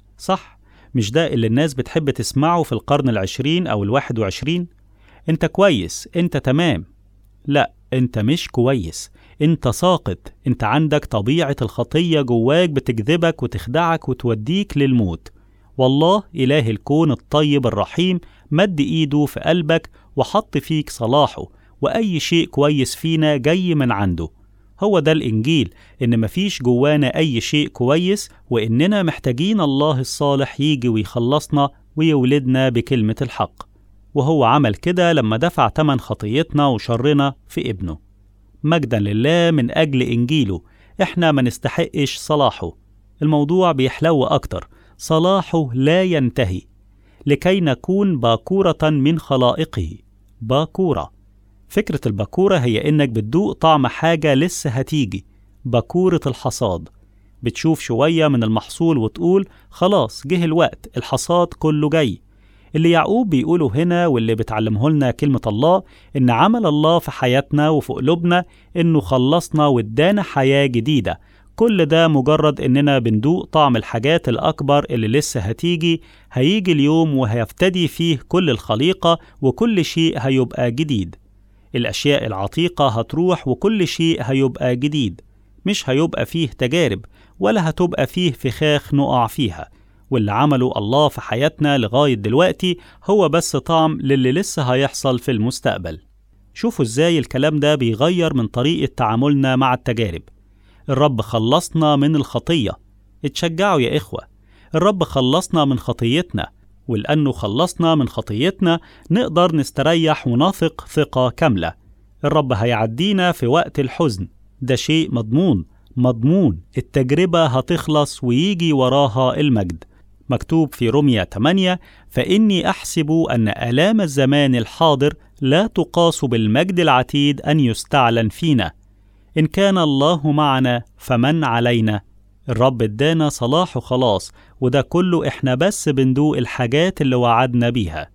Speaker 1: صح مش ده اللي الناس بتحب تسمعه في القرن العشرين أو الواحد وعشرين أنت كويس أنت تمام لا أنت مش كويس أنت ساقط أنت عندك طبيعة الخطية جواك بتجذبك وتخدعك وتوديك للموت والله إله الكون الطيب الرحيم مد إيده في قلبك وحط فيك صلاحه وأي شيء كويس فينا جاي من عنده هو ده الإنجيل إن مفيش جوانا أي شيء كويس وإننا محتاجين الله الصالح يجي ويخلصنا ويولدنا بكلمة الحق وهو عمل كده لما دفع تمن خطيتنا وشرنا في ابنه مجدا لله من أجل إنجيله إحنا ما نستحقش صلاحه الموضوع بيحلو أكتر صلاحه لا ينتهي لكي نكون باكورة من خلائقه باكورة فكرة الباكورة هي إنك بتدوق طعم حاجة لسه هتيجي باكورة الحصاد بتشوف شوية من المحصول وتقول خلاص جه الوقت الحصاد كله جاي اللي يعقوب بيقوله هنا واللي بتعلمه لنا كلمة الله إن عمل الله في حياتنا وفي قلوبنا إنه خلصنا وادانا حياة جديدة كل ده مجرد إننا بندوق طعم الحاجات الأكبر اللي لسه هتيجي هيجي اليوم وهيفتدي فيه كل الخليقة وكل شيء هيبقى جديد الأشياء العتيقة هتروح وكل شيء هيبقى جديد مش هيبقى فيه تجارب ولا هتبقى فيه فخاخ نقع فيها واللي عمله الله في حياتنا لغاية دلوقتي هو بس طعم للي لسه هيحصل في المستقبل شوفوا ازاي الكلام ده بيغير من طريقة تعاملنا مع التجارب الرب خلصنا من الخطية اتشجعوا يا إخوة الرب خلصنا من خطيتنا ولأنه خلصنا من خطيتنا نقدر نستريح ونثق ثقة كاملة الرب هيعدينا في وقت الحزن ده شيء مضمون مضمون التجربة هتخلص ويجي وراها المجد مكتوب في روميا 8 فإني أحسب أن آلام الزمان الحاضر لا تقاس بالمجد العتيد أن يستعلن فينا إن كان الله معنا فمن علينا الرب ادانا صلاح وخلاص وده كله احنا بس بندوق الحاجات اللي وعدنا بيها